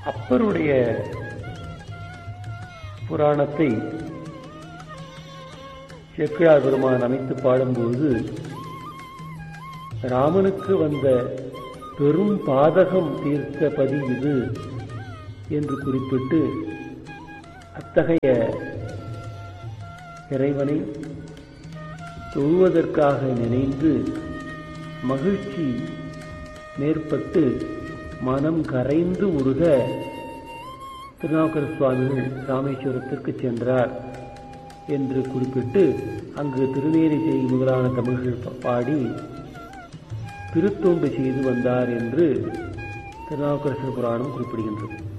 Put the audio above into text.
அப்பருடைய புராணத்தை செக்கிழார் பெருமான் அமைத்து பாடும்போது ராமனுக்கு வந்த பெரும் பாதகம் தீர்த்த பதி இது என்று குறிப்பிட்டு அத்தகைய இறைவனை தொழுவதற்காக நினைந்து மகிழ்ச்சி மேற்பட்டு மனம் கரைந்து உருக திருநாவுக்கர சுவாமிகள் ராமேஸ்வரத்திற்கு சென்றார் என்று குறிப்பிட்டு அங்கு திருநேரிசை முதலான தமிழ்கள் பாடி திருத்தொண்டு செய்து வந்தார் என்று திருநாவுக்கரசர் புராணம் குறிப்பிடுகின்றது